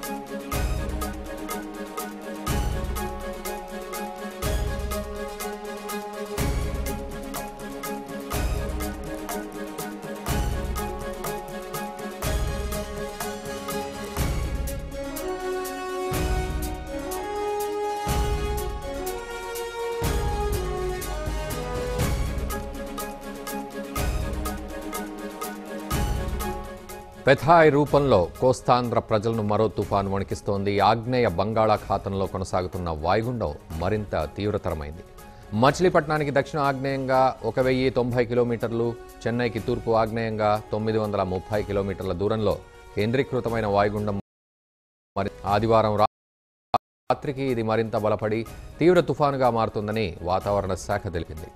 Phethai రూపంలో కోస్తాంధ్ర ప్రజలను మరో తుఫాను వణికిస్తోంది ఆగ్నేయ బంగాళాఖాతంలో కొనసాగుతున్న వాయుగుండం మరింత తీవ్రతరమైంది మచిలీపట్నానికి దక్షిణ ఆగ్నేయంగా ఒక వెయ్యి తొంభై కిలోమీటర్లు చెన్నైకి తూర్పు ఆగ్నేయంగా తొమ్మిది వందల ముప్పై కిలోమీటర్ల దూరంలో కేంద్రీకృతమైన వాయుగుండం మరి ఆదివారం రా- రాత్రికి ఇది మరింత బలపడి తీవ్ర తుఫానుగా మారుతుందని వాతావరణ శాఖ తెలిపింది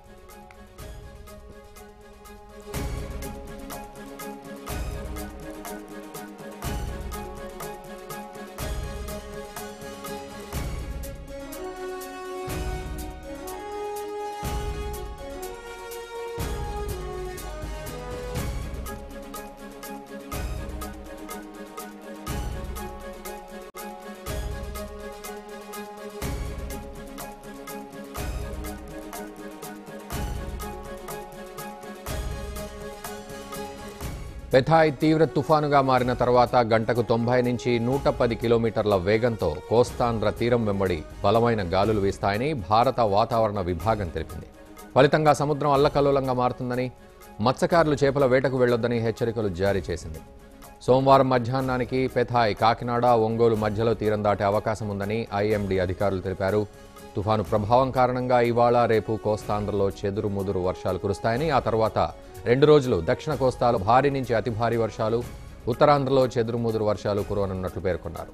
పెథాయ్ తీవ్ర తుఫానుగా మారిన తర్వాత గంటకు తొంభై నుంచి నూట పది కిలోమీటర్ల వేగంతో కోస్తాంధ్ర తీరం వెంబడి బలమైన గాలులు వీస్తాయని భారత వాతావరణ విభాగం తెలిపింది ఫలితంగా సముద్రం అల్లకల్లోలంగా మారుతుందని మత్స్యకారులు చేపల వేటకు వెళ్లొద్దని హెచ్చరికలు జారీ చేసింది సోమవారం మధ్యాహ్నానికి పెథాయ్ కాకినాడ ఒంగోలు మధ్యలో తీరం దాటే అవకాశం ఉందని ఐఎండీ అధికారులు తెలిపారు తుఫాను ప్రభావం కారణంగా ఇవాళ రేపు కోస్తాంధ్రలో చెదురు ముదురు వర్షాలు కురుస్తాయని ఆ తర్వాత రెండు రోజులు దక్షిణ కోస్తాలో భారీ నుంచి అతి భారీ వర్షాలు ఉత్తరాంధ్రలో చెదురు ముదురు వర్షాలు కురవనున్నట్లు పేర్కొన్నారు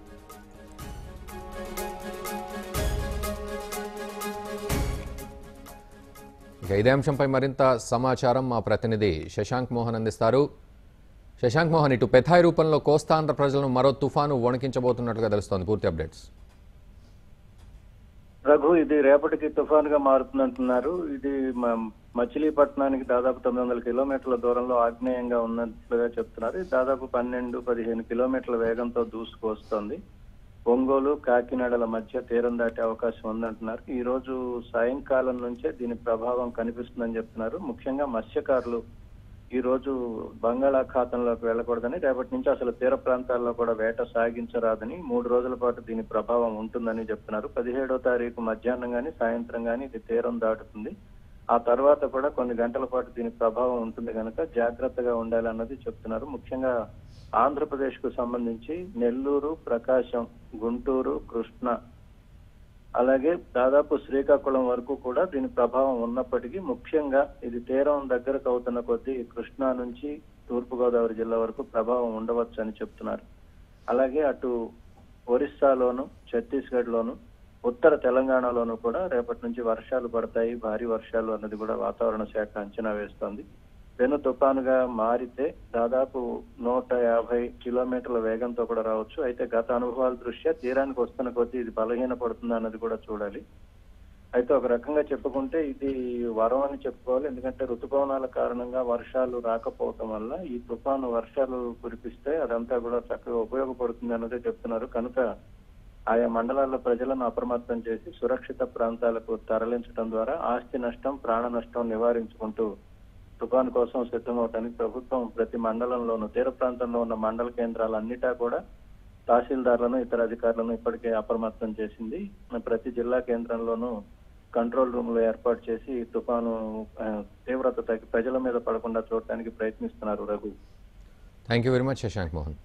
ఇక ఇదే అంశంపై మరింత సమాచారం మా ప్రతినిధి శశాంక్ మోహన్ అందిస్తారు శశాంక్ మోహన్ ఇటు పెథాయ్ రూపంలో కోస్తాంధ్ర ప్రజలను మరో తుఫాను వణికించబోతున్నట్లుగా తెలుస్తోంది పూర్తి అప్డేట్స్ రఘు ఇది రేపటికి తుఫాన్ గా మారుతుందంటున్నారు ఇది మ- మచిలీపట్నానికి దాదాపు తొమ్మిది వందల కిలోమీటర్ల దూరంలో ఆగ్నేయంగా ఉన్నట్లుగా చెప్తున్నారు ఇది దాదాపు పన్నెండు పదిహేను కిలోమీటర్ల వేగంతో దూసుకువస్తోంది ఒంగోలు కాకినాడల మధ్య తీరం దాటే అవకాశం ఉందంటున్నారు ఈ రోజు సాయంకాలం నుంచే దీని ప్రభావం కనిపిస్తుందని చెప్తున్నారు ముఖ్యంగా మత్స్యకారులు ఈ రోజు బంగాళాఖాతంలోకి వెళ్ళకూడదని రేపటి నుంచి అసలు తీర ప్రాంతాల్లో కూడా వేట సాగించరాదని మూడు రోజుల పాటు దీని ప్రభావం ఉంటుందని చెప్తున్నారు పదిహేడో తారీఖు మధ్యాహ్నం గాని సాయంత్రం గాని ఇది తీరం దాటుతుంది ఆ తర్వాత కూడా కొన్ని గంటల పాటు దీని ప్రభావం ఉంటుంది కనుక జాగ్రత్తగా ఉండాలన్నది చెప్తున్నారు ముఖ్యంగా ఆంధ్రప్రదేశ్ కు సంబంధించి నెల్లూరు ప్రకాశం గుంటూరు కృష్ణ అలాగే దాదాపు శ్రీకాకుళం వరకు కూడా దీని ప్రభావం ఉన్నప్పటికీ ముఖ్యంగా ఇది తీరం దగ్గరకు అవుతున్న కొద్దీ కృష్ణా నుంచి తూర్పు గోదావరి జిల్లా వరకు ప్రభావం ఉండవచ్చు అని చెప్తున్నారు అలాగే అటు ఒరిస్సాలోను ఛత్తీస్గఢ్ లోను ఉత్తర తెలంగాణలోను కూడా రేపటి నుంచి వర్షాలు పడతాయి భారీ వర్షాలు అన్నది కూడా వాతావరణ శాఖ అంచనా వేస్తోంది పెను తుఫానుగా మారితే దాదాపు నూట యాభై కిలోమీటర్ల వేగంతో కూడా రావచ్చు అయితే గత అనుభవాల దృష్ట్యా తీరానికి వస్తున్న కొద్దీ ఇది బలహీన పడుతుంది అన్నది కూడా చూడాలి అయితే ఒక రకంగా చెప్పుకుంటే ఇది వరం అని చెప్పుకోవాలి ఎందుకంటే ఋతుపవనాల కారణంగా వర్షాలు రాకపోవటం వల్ల ఈ తుఫాను వర్షాలు కురిపిస్తే అదంతా కూడా చక్కగా ఉపయోగపడుతుంది అన్నదే చెప్తున్నారు కనుక ఆయా మండలాల్లో ప్రజలను అప్రమత్తం చేసి సురక్షిత ప్రాంతాలకు తరలించడం ద్వారా ఆస్తి నష్టం ప్రాణ నష్టం నివారించుకుంటూ తుఫాను కోసం సిద్ధమవటానికి ప్రభుత్వం ప్రతి మండలంలోనూ తీర ప్రాంతంలో ఉన్న మండల కేంద్రాలన్నిటా కూడా తహసీల్దార్లను ఇతర అధికారులను ఇప్పటికే అప్రమత్తం చేసింది ప్రతి జిల్లా కేంద్రంలోనూ కంట్రోల్ రూమ్ లో ఏర్పాటు చేసి ఈ తుఫాను ఆ, తీవ్రత తగ్గి ప్రజల మీద పడకుండా చూడటానికి ప్రయత్నిస్తున్నారు Raghu thank you very much Shashank Mohan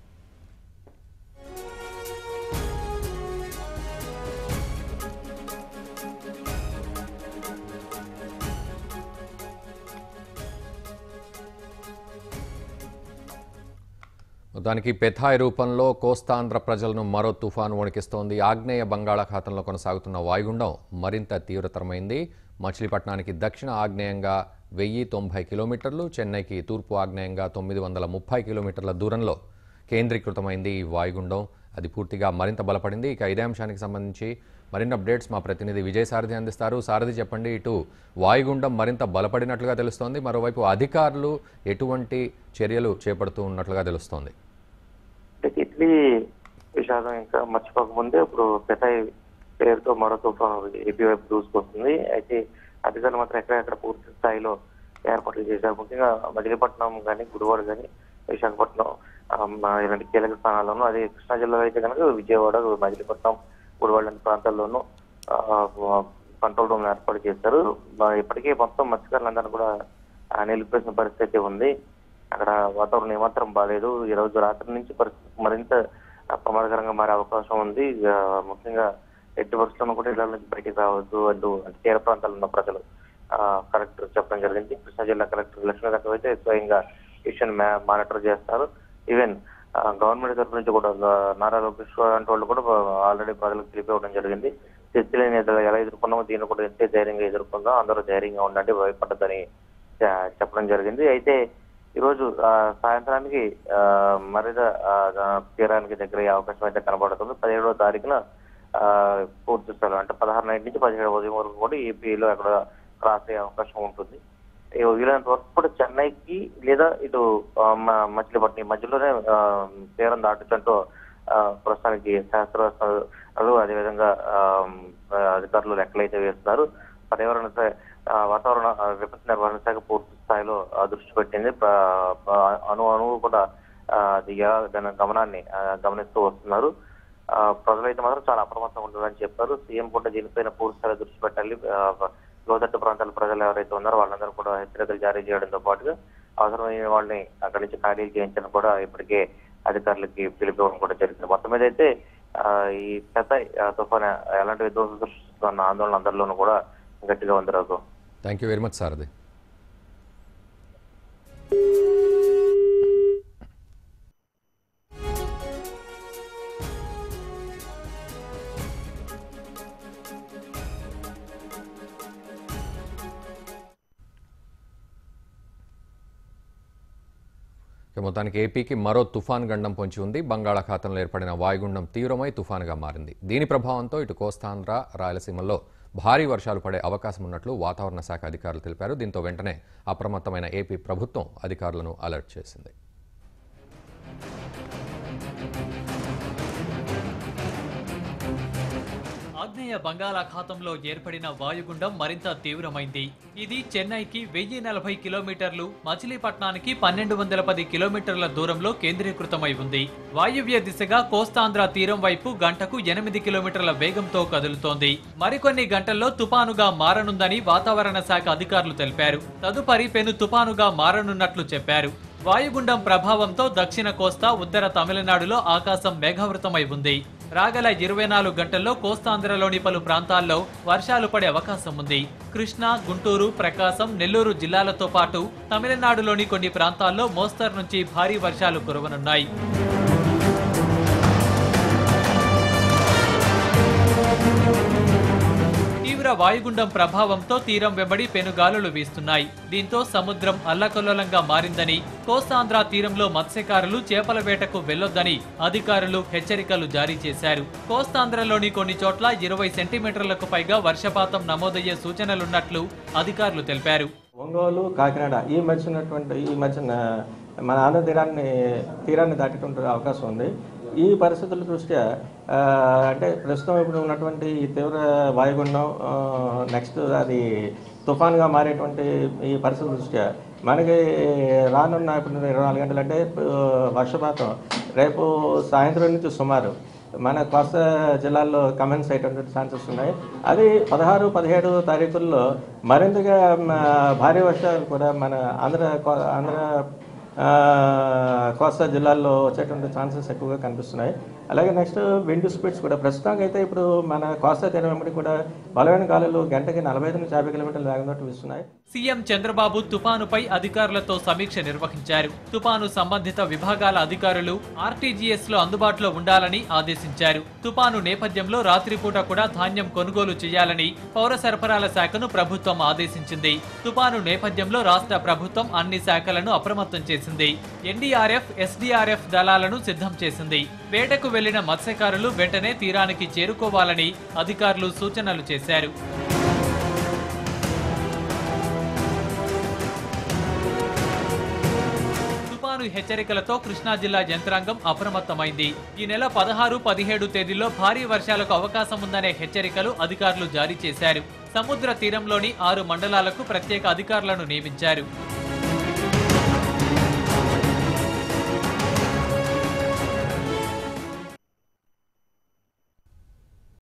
దానికి పెథాయ్ రూపంలో కోస్తాంధ్ర ప్రజలను మరో తుఫాను వణికిస్తోంది ఆగ్నేయ బంగాళాఖాతంలో కొనసాగుతున్న వాయుగుండం మరింత తీవ్రతరమైంది మచిలీపట్నానికి దక్షిణ ఆగ్నేయంగా వెయ్యి తొంభై కిలోమీటర్లు చెన్నైకి తూర్పు ఆగ్నేయంగా తొమ్మిది వందల ముప్పై కిలోమీటర్ల దూరంలో కేంద్రీకృతమైంది ఈ వాయుగుండం అది పూర్తిగా మరింత బలపడింది ఇక ఇదే అంశానికి సంబంధించి మరిన్ని అప్డేట్స్ మా ప్రతినిధి విజయ్ సారథి అందిస్తారు సారథి చెప్పండి ఇటు వాయుగుండం మరింత బలపడినట్లుగా తెలుస్తోంది మరోవైపు అధికారులు ఎటువంటి చర్యలు చేపడుతూ ఉన్నట్లుగా తెలుస్తోంది ఇటలీ విషాదం ఇంకా మర్చిపోక ముందే ఇప్పుడు పెతాయి పేరుతో మరో తుఫాను ఏపీ వైపు దూసుకొస్తుంది అయితే అధికారులు మాత్రం ఎక్కడెక్కడ పూర్తి స్థాయిలో ఏర్పాట్లు చేశారు ముఖ్యంగా మచిలీపట్నం కానీ గుడివాడ కానీ విశాఖపట్నం ఆ, మా ఇలాంటి కీలక స్థానాల్లోనూ అదే కృష్ణా జిల్లాలో అయితే కనుక విజయవాడ మచిలీపట్నం గుడివాడ లాంటి ప్రాంతాల్లోనూ ఆ, కంట్రోల్ రూమ్ ఏర్పాటు చేశారు ఆ, ఇప్పటికే మొత్తం మత్స్యకారులందరూ కూడా ఆ, నిలిపేసిన పరిస్థితి ఉంది అక్కడ వాతావరణం ఏమాత్రం బాగాలేదు ఈ రోజు రాత్రి నుంచి పరిస్థితి మరింత ఆ, ప్రమాదకరంగా మారే అవకాశం ఉంది ఆ, ముఖ్యంగా ఎట్టి పరిస్థితుల్లో కూడా ఇళ్ల నుంచి బయటికి రావద్దు అంటూ అంటే తీర ప్రాంతాల్లో ఉన్న ప్రజలు ఆ, కలెక్టర్ చెప్పడం జరిగింది కృష్ణా జిల్లా కలెక్టర్ లక్ష్మీకాంత్ అయితే స్వయంగా విషయాన్ని మా- మానిటర్ చేస్తారు ఈవెన్ ఆ, గవర్నమెంట్ తరఫు నుంచి కూడా ఆ, నారా లోకేష్ లాంటి వాళ్ళు కూడా ఆల్రెడీ ప్రజలకు తెలిపివ్వడం జరిగింది చర్చలేని ఎదురు ఎలా ఎదుర్కొన్నామో దీన్ని కూడా ఎంతే ధైర్యంగా ఎదుర్కొందాం అందరూ ధైర్యంగా ఉండండి భయపడద్దని చ- చెప్పడం జరిగింది అయితే ఈరోజు ఆ, సాయంత్రానికి ఆ, మరింత ఆ, ఆ, తీరానికి దగ్గర అయ్యే అవకాశం అయితే కనబడుతుంది పదిహేడవ తారీఖున ఆ, పూర్తి స్థలం అంటే పదహారు నైట్ నుంచి పదిహేడు ఉదయం వరకు కూడా ఏపీలో అక్కడ క్రాస్ అయ్యే అవకాశం ఉంటుంది ఈ వీలైనంత వరకు కూడా చెన్నైకి లేదా ఇటు ఆ, మ- మచిలీపట్నం ఈ మధ్యలోనే ఆ, తీరం దాటుచంటూ ఆ, ప్రస్తుతానికి శాస్త్రవేత్తలు అదేవిధంగా ఆ, ఆ, అధికారులు లెక్కలైతే వేస్తున్నారు పర్యావరణ శా- ఆ, వాతావరణ ఆ, విపత్తు నిర్వహణ శాఖ పూర్తి స్థాయిలో ఆ, దృష్టి పెట్టింది ప్ర- ప్ర- అణు అణువు కూడా ఆ, అది ఎలా దాని గమనాన్ని ఆ, గమనిస్తూ వస్తున్నారు ఆ, ప్రజలైతే మాత్రం చాలా అప్రమత్తంగా ఉండాలని చెప్పారు సీఎం కూడా దీనిపైన పూర్తి స్థాయిలో దృష్టి పెట్టాలి ఆ, లోతట్టు ప్రాంతాల ప్రజలు ఎవరైతే ఉన్నారో వాళ్ళందరూ కూడా హెచ్చరికలు జారీ చేయడంతో పాటుగా అవసరమైన వాళ్ళని అక్కడి నుంచి ఖాళీ చేయించడం కూడా ఇప్పటికే అధికారులకి పిలిపివ్వడం కూడా జరిగింది మొత్తం మీద అయితే ఆ, ఈ పెద్ద తుఫాన్ ఎలాంటి విధ్వంసం సృష్టిస్తున్న ఆందోళన అందరిలోనూ కూడా గట్టిగా ఉంది Raghu thank you very much Sarathi ఇక మొత్తానికి ఏపీకి మరో తుఫాన్ గండం పొంచి ఉంది బంగాళాఖాతంలో ఏర్పడిన వాయుగుండం తీవ్రమై తుఫానుగా మారింది దీని ప్రభావంతో ఇటు కోస్తాంధ్ర రాయలసీమల్లో భారీ వర్షాలు పడే అవకాశం ఉన్నట్లు వాతావరణ శాఖ అధికారులు తెలిపారు దీంతో వెంటనే అప్రమత్తమైన ఏపీ ప్రభుత్వం అధికారులను అలర్ట్ చేసింది ఆగ్నేయ బంగాళాఖాతంలో ఏర్పడిన వాయుగుండం మరింత తీవ్రమైంది ఇది చెన్నైకి వెయ్యి నలభై కిలోమీటర్లు మచిలీపట్నానికి పన్నెండు వందల పది కిలోమీటర్ల దూరంలో కేంద్రీకృతమై ఉంది వాయువ్య దిశగా కోస్తాంధ్ర తీరం వైపు గంటకు ఎనిమిది కిలోమీటర్ల వేగంతో కదులుతోంది మరికొన్ని గంటల్లో తుపానుగా మారనుందని వాతావరణ శాఖ అధికారులు తెలిపారు తదుపరి పెను తుపానుగా మారనున్నట్లు చెప్పారు వాయుగుండం ప్రభావంతో దక్షిణ కోస్తా ఉత్తర తమిళనాడులో ఆకాశం మేఘావృతమై ఉంది రాగల ఇరవై నాలుగు గంటల్లో కోస్తాంధ్రలోని పలు ప్రాంతాల్లో వర్షాలు పడే అవకాశం ఉంది కృష్ణా గుంటూరు ప్రకాశం నెల్లూరు జిల్లాలతో పాటు తమిళనాడులోని కొన్ని ప్రాంతాల్లో మోస్తరు నుంచి భారీ వర్షాలు కురవనున్నాయి తీవ్ర వాయుగుండం ప్రభావంతో తీరం వెంబడి పెనుగాలులు వీస్తున్నాయి దీంతో సముద్రం అల్లకల్లోలంగా మారిందని కోస్తాంధ్ర తీరంలో మత్స్యకారులు చేపల వేటకు వెళ్లొద్దని అధికారులు హెచ్చరికలు జారీ చేశారు కోస్తాంధ్రలోని కొన్ని చోట్ల ఇరవై సెంటీమీటర్లకు పైగా వర్షపాతం నమోదయ్యే సూచనలున్నట్లు అధికారులు తెలిపారు ఒంగోలు కాకినాడ ఈ మధ్య ఉన్నటువంటి ఈ మధ్యన మన ఆంధ్ర తీరాన్ని తీరాన్ని దాటేటువంటి అవకాశం ఉంది ఈ పరిస్థితుల దృష్ట్యా ఆ, అంటే ప్రస్తుతం ఇప్పుడు ఉన్నటువంటి ఈ తీవ్ర వాయుగుండం నెక్స్ట్ అది తుఫాన్గా మారేటువంటి ఈ పరిస్థితుల దృష్ట్యా మనకి రానున్న ఇప్పుడు ఇరవై నాలుగు గంటలు అంటే ఇప్పుడు వర్షపాతం రేపు సాయంత్రం నుంచి సుమారు మన కోస్తా జిల్లాల్లో కమెంట్స్ అయ్యేటువంటి ఛాన్సెస్ ఉన్నాయి అది పదహారు పదిహేడు తారీఖుల్లో మరింతగా మ, భారీ వర్షాలు కూడా మన ఆంధ్ర కో- ఆంధ్ర ఆ, కోస్తా జిల్లాల్లో వచ్చేటువంటి ఛాన్సెస్ ఎక్కువగా కనిపిస్తున్నాయి అలాగే నెక్స్ట్ విండ్ స్పీడ్స్ కూడా ప్రస్తుతానికి అయితే ఇప్పుడు మన కోస్తా తీరం వెంబడి కూడా బలమైన గాలులు గంటకి నలభై ఐదు నుంచి యాభై కిలోమీటర్ల వేగంతో వీస్తున్నాయి సీఎం చంద్రబాబు తుపానుపై అధికారులతో సమీక్ష నిర్వహించారు తుపాను సంబంధిత విభాగాల అధికారులు ఆర్టీజీఎస్ లో అందుబాటులో ఉండాలని ఆదేశించారు తుపాను నేపథ్యంలో రాత్రిపూట కూడా ధాన్యం కొనుగోలు చేయాలని పౌర సరఫరాల శాఖను ప్రభుత్వం ఆదేశించింది తుపాను నేపథ్యంలో రాష్ట్ర ప్రభుత్వం అన్ని శాఖలను అప్రమత్తం చేసింది ఎన్డీఆర్ఎఫ్ ఎస్డీఆర్ఎఫ్ దళాలను సిద్ధం చేసింది వేటకు వెళ్లిన మత్స్యకారులు వెంటనే తీరానికి చేరుకోవాలని అధికారులు సూచనలు చేశారు తుపాను హెచ్చరికలతో కృష్ణా జిల్లా యంత్రాంగం అప్రమత్తమైంది ఈ నెల పదహారు పదిహేడు తేదీల్లో భారీ వర్షాలకు అవకాశం ఉందనే హెచ్చరికలు అధికారులు జారీ చేశారు సముద్ర తీరంలోని ఆరు మండలాలకు ప్రత్యేక అధికారులను నియమించారు